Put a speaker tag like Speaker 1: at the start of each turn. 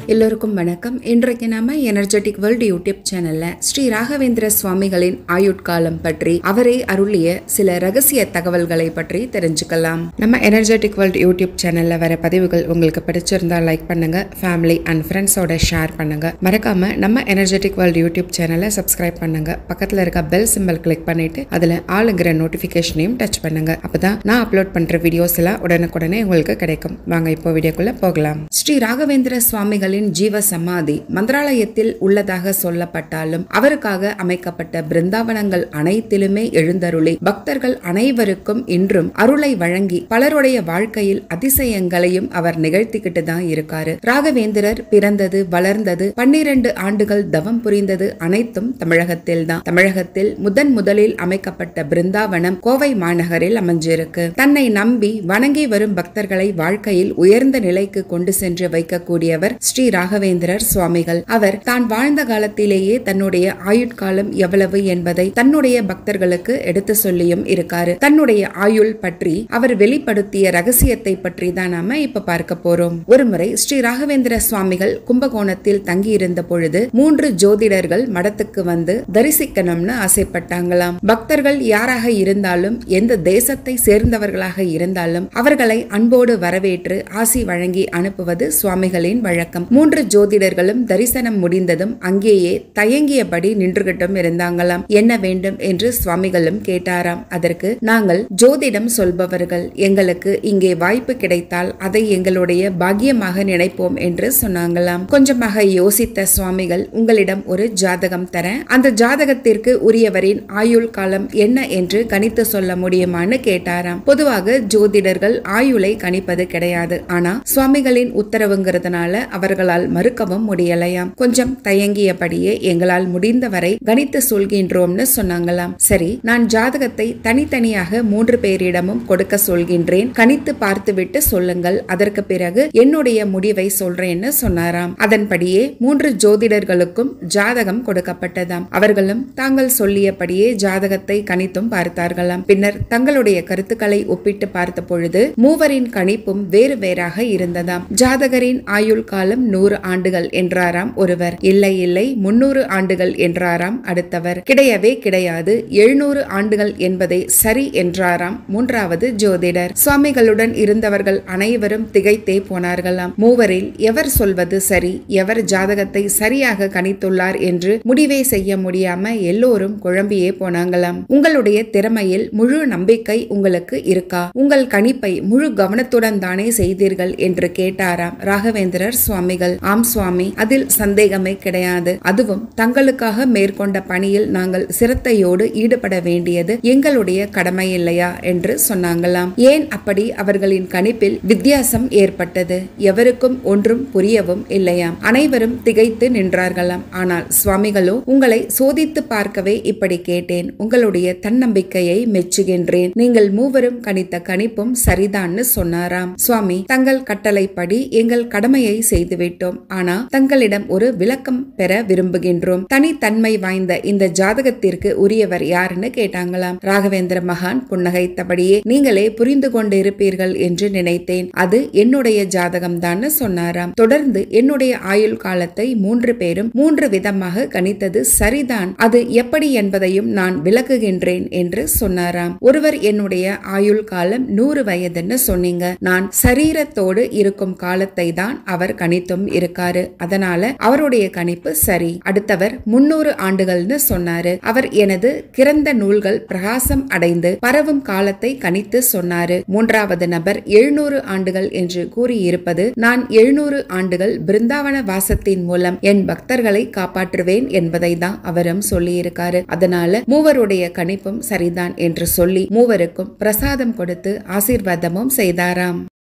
Speaker 1: எல்லோருக்கும் வணக்கம் இன்றைக்கு நாம எனர்ஜெட்டிக் வேர்ல்டு யூடியூப் சேனல்ல ஸ்ரீ ராகவேந்திர சுவாமிகளின் ஆயுட்காலம் பற்றி அவரே அருளிய சில ரகசிய தகவல்களை பற்றி தெரிஞ்சுக்கலாம் நம்ம எனர்ஜெட்டிக் வேர்ல்டு யூடியூப் சேனல்ல வர பதிவுகள் உங்களுக்கு பிடிச்சிருந்தா லைக் பண்ணுங்க ஃபேமிலி அண்ட் ஃப்ரெண்ட்ஸோட ஷேர் பண்ணுங்க மறக்காம நம்ம எனர்ஜெட்டிக் வேர்ல்டு யூடியூப் சேனலை சப்ஸ்கிரைப் பண்ணுங்க பக்கத்துல இருக்க பெல் சிம்பல் கிளிக் பண்ணிட்டு அதுல ஆளுங்கிற நோட்டிபிகேஷனையும் டச் பண்ணுங்க அப்பதான் நான் அப்லோட் பண்ற வீடியோஸ் எல்லாம் உடனுக்குடனே உங்களுக்கு கிடைக்கும் வாங்க இப்போ வீடியோக்குள்ள போகலாம் ஸ்ரீ ராகவேந்திர சுவாமிகளின் ஜீவ சமாதி மந்திராலயத்தில் உள்ளதாக சொல்லப்பட்டாலும் அவருக்காக அமைக்கப்பட்ட பிருந்தாவனங்கள் அனைத்திலுமே எழுந்தருளி பக்தர்கள் அனைவருக்கும் இன்றும் அருளை வழங்கி பலருடைய வாழ்க்கையில் அதிசயங்களையும் அவர் நிகழ்த்திக்கிட்டு தான் இருக்காரு ராகவேந்திரர் பிறந்தது வளர்ந்தது பன்னிரண்டு ஆண்டுகள் தவம் புரிந்தது அனைத்தும் தமிழகத்தில் தான் தமிழகத்தில் முதன் முதலில் அமைக்கப்பட்ட பிருந்தாவனம் கோவை மாநகரில் அமைஞ்சிருக்கு தன்னை நம்பி வணங்கி வரும் பக்தர்களை வாழ்க்கையில் உயர்ந்த நிலைக்கு கொண்டு சென்று வைக்கக்கூடியவர் ஸ்ரீ ராகவேந்திரர் சுவாமிகள் அவர் தான் வாழ்ந்த காலத்திலேயே தன்னுடைய ஆயுட்காலம் எவ்வளவு என்பதை தன்னுடைய பக்தர்களுக்கு எடுத்து சொல்லியும் இருக்காரு தன்னுடைய ஆயுள் பற்றி அவர் வெளிப்படுத்திய ரகசியத்தை பற்றி தான் நாம இப்ப பார்க்க போறோம் ஒருமுறை ஸ்ரீ ராகவேந்திர சுவாமிகள் கும்பகோணத்தில் தங்கியிருந்த பொழுது மூன்று ஜோதிடர்கள் மடத்துக்கு வந்து தரிசிக்கணும்னு ஆசைப்பட்டாங்களாம் பக்தர்கள் யாராக இருந்தாலும் எந்த தேசத்தை சேர்ந்தவர்களாக இருந்தாலும் அவர்களை அன்போடு வரவேற்று ஆசி வழங்கி அனுப்புவது சுவாமிகளின் வழக்கம் மூன்று ஜோதிடர்களும் தரிசனம் முடிந்ததும் அங்கேயே தயங்கியபடி நின்றுகிட்டும் இருந்தாங்களாம் என்ன வேண்டும் என்று சுவாமிகளும் கேட்டாராம் அதற்கு நாங்கள் ஜோதிடம் சொல்பவர்கள் எங்களுக்கு இங்கே வாய்ப்பு கிடைத்தால் அதை எங்களுடைய பாக்கியமாக நினைப்போம் என்று சொன்னாங்களாம் கொஞ்சமாக யோசித்த சுவாமிகள் உங்களிடம் ஒரு ஜாதகம் தரேன் அந்த ஜாதகத்திற்கு உரியவரின் ஆயுள் காலம் என்ன என்று கணித்து சொல்ல முடியுமான்னு கேட்டாராம் பொதுவாக ஜோதிடர்கள் ஆயுளை கணிப்பது கிடையாது ஆனா சுவாமிகளின் உத்தரவுங்கிறதுனால அவர்களால் மறுக்கவும் முடியலையாம் கொஞ்சம் தயங்கியபடியே எங்களால் முடிந்தவரை கணித்து சொல்கின்றோம்னு சொன்னாங்களாம் சரி நான் ஜாதகத்தை தனித்தனியாக மூன்று பேரிடமும் கொடுக்க சொல்கின்றேன் கணித்து பார்த்துவிட்டு சொல்லுங்கள் அதற்கு பிறகு என்னுடைய முடிவை சொல்றேன்னு சொன்னாராம் அதன்படியே மூன்று ஜோதிடர்களுக்கும் ஜாதகம் கொடுக்கப்பட்டதாம் அவர்களும் தாங்கள் சொல்லியபடியே ஜாதகத்தை கணித்தும் பார்த்தார்களாம் பின்னர் தங்களுடைய கருத்துக்களை ஒப்பிட்டு பார்த்த பொழுது மூவரின் கணிப்பும் வேறு வேறாக இருந்ததாம் ஜாதகரின் ஆயுள் காலம் நூறு ஆண்டுகள் என்றாராம் ஒருவர் இல்லை இல்லை முன்னூறு ஆண்டுகள் என்றாராம் அடுத்தவர் கிடையவே கிடையாது எழுநூறு ஆண்டுகள் என்பதே சரி என்றாராம் மூன்றாவது ஜோதிடர் சுவாமிகளுடன் இருந்தவர்கள் அனைவரும் திகைத்தே போனார்களாம் மூவரில் எவர் சொல்வது சரி எவர் ஜாதகத்தை சரியாக கணித்துள்ளார் என்று முடிவே செய்ய முடியாம எல்லோரும் குழம்பியே போனாங்களாம் உங்களுடைய திறமையில் முழு நம்பிக்கை உங்களுக்கு இருக்கா உங்கள் கணிப்பை முழு கவனத்துடன் தானே செய்தீர்கள் என்று கேட்டாராம் ராகவேந்திரர் சுவாமிகள் ஆம் சுவாமி அதில் சந்தேகமே கிடையாது அதுவும் தங்களுக்காக மேற்கொண்ட பணியில் நாங்கள் சிரத்தையோடு ஈடுபட வேண்டியது எங்களுடைய கடமை இல்லையா என்று சொன்னாங்களாம் ஏன் அப்படி அவர்களின் கணிப்பில் வித்தியாசம் ஏற்பட்டது எவருக்கும் ஒன்றும் புரியவும் இல்லையாம் அனைவரும் திகைத்து நின்றார்களாம் ஆனால் சுவாமிகளோ உங்களை சோதித்து பார்க்கவே இப்படி கேட்டேன் உங்களுடைய தன்னம்பிக்கையை மெச்சுகின்றேன் நீங்கள் மூவரும் கணித்த கணிப்பும் சரிதான்னு சொன்னாராம் சுவாமி தங்கள் கட்டளைப்படி எங்கள் கடமையை செய்துவிட்டோம் ஆனா தங்களிடம் ஒரு விளக்கம் பெற விரும்புகின்றோம் தனித்தன்மை வாய்ந்த இந்த ஜாதகத்திற்கு உரியவர் யாருன்னு கேட்டாங்களாம் ராகவேந்திர மகான் புன்னகைத்தபடியே நீங்களே புரிந்து கொண்டு இருப்பீர்கள் என்று நினைத்தேன் அது என்னுடைய ஜாதகம் தான் சொன்னாராம் தொடர்ந்து என்னுடைய ஆயுள் காலத்தை மூன்று பேரும் மூன்று விதமாக கணித்தது சரிதான் அது எப்படி என்பதையும் நான் விளக்குகின்றேன் என்று சொன்னாராம் ஒருவர் என்னுடைய ஆயுள் காலம் நூறு வயதுன்னு சொன்னீங்க நான் சரீரத்தோடு இருக்கும் காலத்தை தான் அவர் கணித்தும் இருக்காரு அதனால அவருடைய கணிப்பு சரி அடுத்தவர் முன்னூறு ஆண்டுகள்னு சொன்னாரு அவர் எனது கிறந்த நூல்கள் பிரகாசம் அடைந்து பரவும் காலத்தை கணித்து சொன்னாரு மூன்றாவது நபர் எழுநூறு ஆண்டுகள் என்று கூறியிருப்பது நான் எழுநூறு ஆண்டுகள் பிருந்தாவன வாசத்தின் மூலம் என் பக்தர்களை காப்பாற்றுவேன் என்பதை தான் அவரும் சொல்லியிருக்காரு அதனால மூவருடைய கணிப்பும் சரிதான் என்று சொல்லி மூவருக்கும் பிரசாதம் கொடுத்து ஆசீர்வாதமும் செய்தாராம்